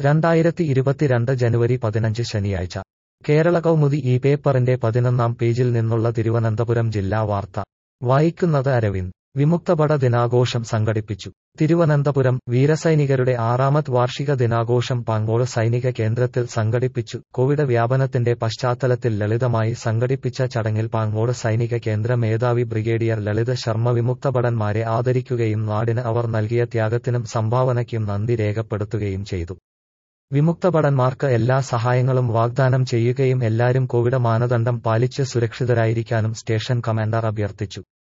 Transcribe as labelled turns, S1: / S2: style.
S1: രണ്ടായിരത്തി ഇരുപത്തിരണ്ട് ജനുവരി പതിനഞ്ച് ശനിയാഴ്ച കേരള കൗമുദി ഈ പേപ്പറിന്റെ പതിനൊന്നാം പേജിൽ നിന്നുള്ള തിരുവനന്തപുരം ജില്ലാ വാർത്ത വായിക്കുന്നത് അരവിന്ദ് വിമുക്തഭട ദിനാഘോഷം സംഘടിപ്പിച്ചു തിരുവനന്തപുരം വീരസൈനികരുടെ ആറാമത് വാർഷിക ദിനാഘോഷം പാങ്ങോട് സൈനിക കേന്ദ്രത്തിൽ സംഘടിപ്പിച്ചു കോവിഡ് വ്യാപനത്തിന്റെ പശ്ചാത്തലത്തിൽ ലളിതമായി സംഘടിപ്പിച്ച ചടങ്ങിൽ പാങ്ങോട് സൈനിക കേന്ദ്ര മേധാവി ബ്രിഗേഡിയർ ലളിത് ശർമ്മ വിമുക്തഭടന്മാരെ ആദരിക്കുകയും നാടിന് അവർ നൽകിയ ത്യാഗത്തിനും സംഭാവനയ്ക്കും നന്ദി രേഖപ്പെടുത്തുകയും ചെയ്തു വിമുക്തഭടന്മാർക്ക് എല്ലാ സഹായങ്ങളും വാഗ്ദാനം ചെയ്യുകയും എല്ലാരും കോവിഡ് മാനദണ്ഡം പാലിച്ച് സുരക്ഷിതരായിരിക്കാനും സ്റ്റേഷൻ കമാൻഡർ അഭ്യർത്ഥിച്ചു